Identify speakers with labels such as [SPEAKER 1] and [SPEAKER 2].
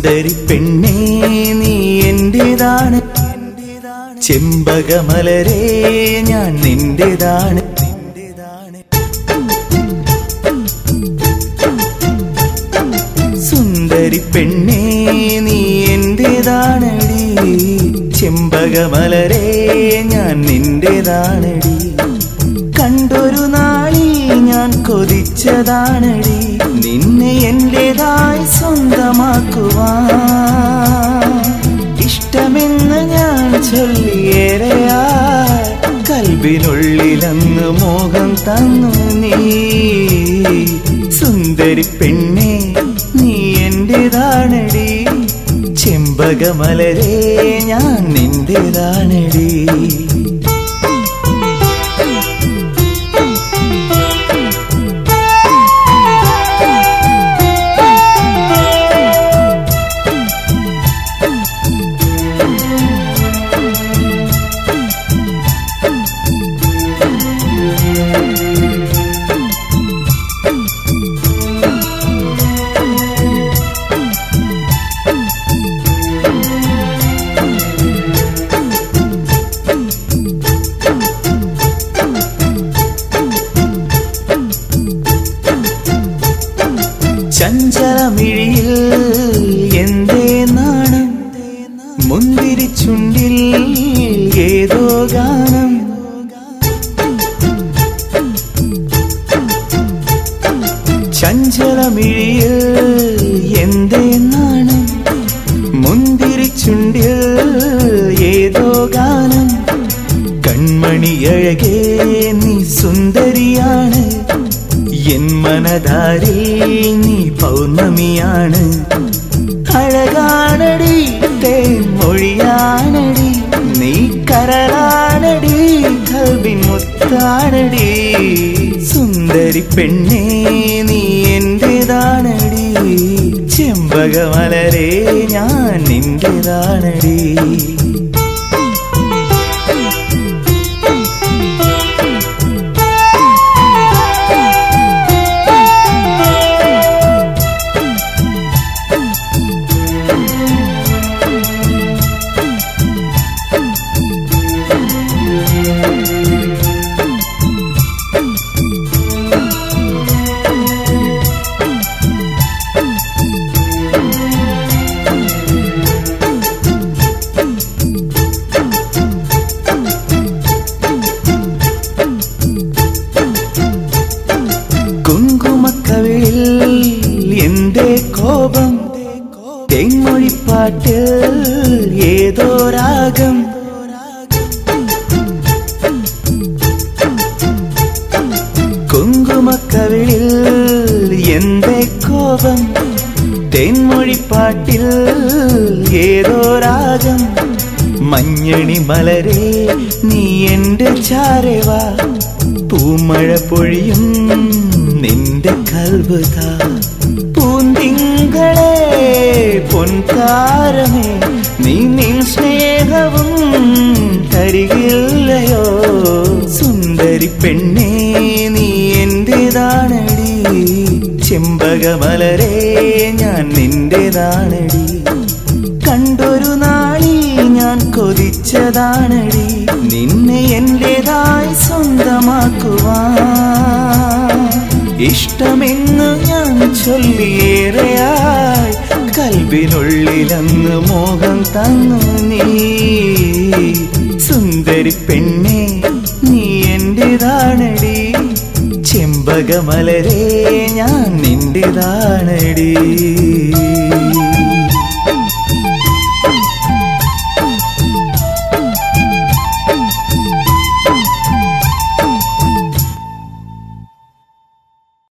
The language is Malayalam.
[SPEAKER 1] സുന്ദരി പെണ്ണേ നീ എന്റേതാണ് ചെമ്പകമലരേ ഞാൻ നിന്റേതാണ് സുന്ദരി പെണ്ണേ നീ എന്റേതാണടി ചെമ്പകമലരേ ഞാൻ നിന്റേതാണടി കണ്ടൊരു നാളി ഞാൻ കൊതിച്ചതാണടി നിന്നെ എന്റേതായി സ്വന്തമാക്കുവാൻ ഇഷ്ടമെന്ന് ഞാൻ ചൊല്ലിയേറെയായി കൽബിനുള്ളിലങ്ങ് മോഹം തന്നു നീ സുന്ദരി പെണ്ണേ നീ എന്റേതാണടി ചെമ്പകമലരേ ഞാൻ നിന്റേതാണടി ചഞ്ചലമിഴിയിൽ എന്തേ നാണം മുന്തിരി ചുണ്ടിൽ ഏതോ ഗാനം ചഞ്ചലമിഴിയിൽ എന്തേ നാണം മുന്തിരി ചുണ്ടിൽ ഏതോ ഗാനം കൺമണിയഴകേ നീ സുന്ദരിയാണ് എൻ മനതാരിൽ നീ പൗർണമിയാണ് അഴകാണടി തേൻമൊഴിയാണടി നീ കരളാണടി കൽവിൻ മുത്താണടി സുന്ദരി പെണ്ണേ നീ എന്റേതാണടി ചെമ്പകമലരേ ഞാൻ നിന്റേതാണടി കുങ്കുമക്കവിളിൽ എന്റെ കോപം തെങ്ങൊഴിപ്പാട്ട് ഏതോ രാഗം കുങ്കുമക്കവിളിൽ എന്റെ കോപം തെന്മൊഴിപ്പാട്ടിൽ ഏതോ രാഗം മഞ്ഞണി മലരേ നീ എന്റെ ചാരവാ പൂമഴ പൊഴിയും നിന്റെ കൽബുത പൂന്തിങ്കളെ പൊൻകാരമേ നീ നിൻ സ്നേഹവും തരികില്ലയോ സുന്ദരി പെണ്ണേ നീ എന്റേതാണടി ചെമ്പകമലരേ ഞാൻ നിന്റേതാണടി കണ്ടൊരു നാളി ഞാൻ കൊതിച്ചതാണടി നിന്നെ എന്റേതായി സ്വന്തമാക്കുവാൻ ഇഷ്ടമെന്ന് ഞാൻ ചൊല്ലിയേറെയായി കൽബിനുള്ളിലങ്ങ് മോഹം തന്നു നീ സുന്ദരി പെണ്ണേ നീ എന്റേതാണടി ചെമ്പകമലരേ ഞാൻ നിന്റേതാണടി